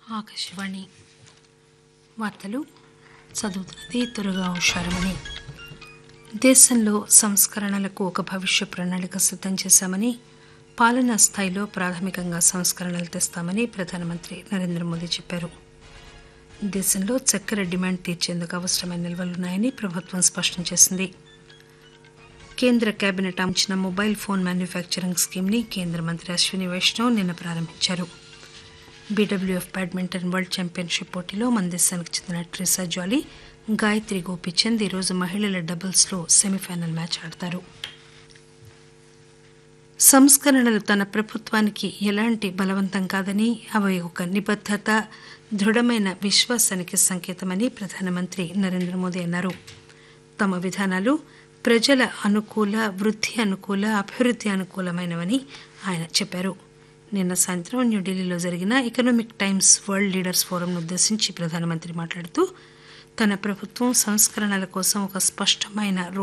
ఆకాశవాణి వార్తలు చదువుతున్నది దుర్గా హుషారమణి దేశంలో సంస్కరణలకు ఒక భవిష్య ప్రణాళిక సిద్ధం చేశామని పాలనా స్థాయిలో ప్రాథమికంగా సంస్కరణలు తెస్తామని ప్రధానమంత్రి నరేంద్ర మోదీ చెప్పారు దేశంలో చక్కెర డిమాండ్ తీర్చేందుకు అవసరమైన నిల్వలున్నాయని ప్రభుత్వం స్పష్టం చేసింది కేంద్ర కేబినెట్ ఆమోదించిన మొబైల్ ఫోన్ మ్యానుఫ్యాక్చరింగ్ స్కీమ్ని కేంద్ర మంత్రి అశ్విని వైష్ణవ్ నిన్న ప్రారంభించారు బీడబ్ల్యూఎఫ్ బ్యాడ్మింటన్ వరల్డ్ ఛాంపియన్షిప్ పోటీలో మన దేశానికి చెందిన ట్రిసా జాలీ గాయత్రి గోపిచంద్ ఈరోజు మహిళల డబుల్స్లో సెమీఫైనల్ మ్యాచ్ ఆడతారు సంస్కరణలు తన ప్రభుత్వానికి ఎలాంటి బలవంతం కాదని అవి ఒక నిబద్ధత దృఢమైన విశ్వాసానికి సంకేతమని ప్రధానమంత్రి నరేంద్ర మోదీ అన్నారు తమ విధానాలు ప్రజల అనుకూల వృద్ధి అనుకూల అభివృద్ధి అనుకూలమైనవని ఆయన చెప్పారు నిన్న సాయంత్రం న్యూఢిల్లీలో జరిగిన ఎకనామిక్ టైమ్స్ వరల్డ్ లీడర్స్ ఫోరంను ఉద్దేశించి ప్రధానమంత్రి మాట్లాడుతూ తన ప్రభుత్వం సంస్కరణల కోసం ఒక స్పష్టమైన